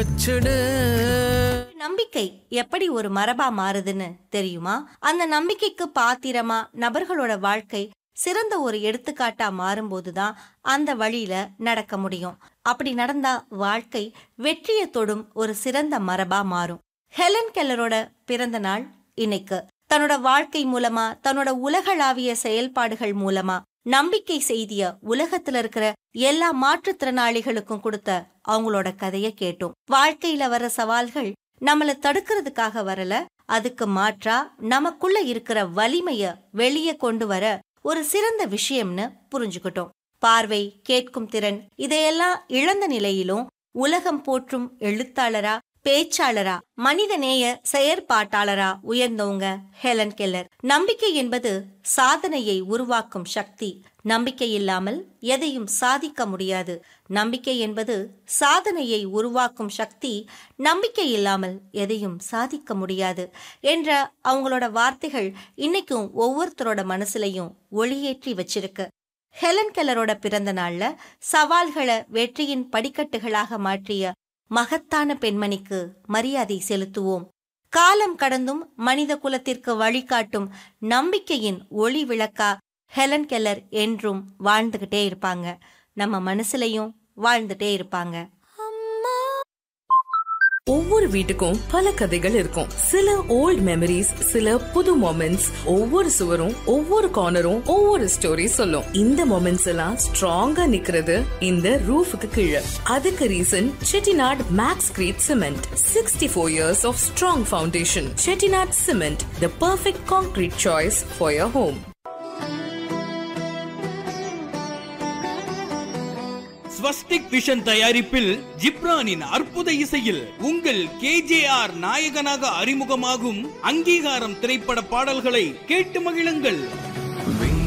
வச்சுடு நம்பிக்கை எப்படி ஒரு மரபா மாறுதுன்னு தெரியுமா அந்த நம்பிக்கைக்கு பாத்திரமா நபர்களோட வாழ்க்கை சிறந்த ஒரு எடுத்துக்காட்டா மாறும்போதுதான் அந்த வழியில நடக்க முடியும் அப்படி நடந்தா வாழ்க்கை வெற்றியை தொடும் ஒரு சிறந்த மரபா மாறும் ஹெலன் கெல்லரோட பிறந்த நாள் இன்னைக்கு தன்னோட வாழ்க்கை மூலமா தன்னோட உலகளாவிய செயல்பாடுகள் மூலமா நம்பிக்கை செய்திய உலகத்துல இருக்கிற எல்லா மாற்றுத்திறனாளிகளுக்கும் கொடுத்த அவங்களோட கதைய கேட்டோம் வாழ்க்கையில வர சவால்கள் நம்மள தடுக்கிறதுக்காக வரல அதுக்கு மாற்றா நமக்குள்ள இருக்கிற வலிமைய வெளியே கொண்டு வர ஒரு சிறந்த விஷயம்னு புரிஞ்சுக்கிட்டோம் பார்வை கேட்கும் திறன் இதையெல்லாம் இழந்த நிலையிலும் உலகம் போற்றும் எழுத்தாளரா பேச்சாளரா மனிதநேய செயற்பாட்டாளரா உயர்ந்தவங்க ஹெலன் கெல்லர் நம்பிக்கை என்பது சாதனையை உருவாக்கும் சக்தி நம்பிக்கை இல்லாமல் எதையும் சாதிக்க முடியாது நம்பிக்கை என்பது சாதனையை உருவாக்கும் சக்தி நம்பிக்கை இல்லாமல் எதையும் சாதிக்க முடியாது என்ற அவங்களோட வார்த்தைகள் இன்னைக்கும் ஒவ்வொருத்தரோட மனசுலையும் ஒளியேற்றி வச்சிருக்கு ஹெலன் கெல்லரோட பிறந்த நாள்ல சவால்களை வெற்றியின் படிக்கட்டுகளாக மாற்றிய மகத்தான பெண்மணிக்கு மரியாதை செலுத்துவோம் காலம் கடந்தும் மனித குலத்திற்கு வழிகாட்டும் நம்பிக்கையின் ஒளி விளக்கா ஹெலன் கெல்லர் என்றும் வாழ்ந்துகிட்டே இருப்பாங்க நம்ம மனசுலயும் வாழ்ந்துட்டே இருப்பாங்க ஒவ்வொரு வீட்டுக்கும் பல கதைகள் இருக்கும் சில ஓல்ட் மெமரிஸ் சில புது மொமெண்ட்ஸ் ஒவ்வொரு சுவரும் ஒவ்வொரு கார்னரும் ஒவ்வொரு ஸ்டோரி சொல்லும் இந்த மொமெண்ட்ஸ் எல்லாம் ஸ்ட்ராங்கா நிக்கிறது இந்த ரூஃபுக்கு கீழே அதுக்கு reason Chettinad Maxcrete cement sixty four years of strong foundation Chettinad cement the perfect concrete choice for your home Swastik vision தயாரிப்பில் ஜிப்ரானின் அற்புத இசையில் உங்கள் கேஜேஆர் நாயகனாக அறிமுகமாகும் அங்கீகாரம் திரைப்பட பாடல்களை கேட்டு மகிழுங்கள்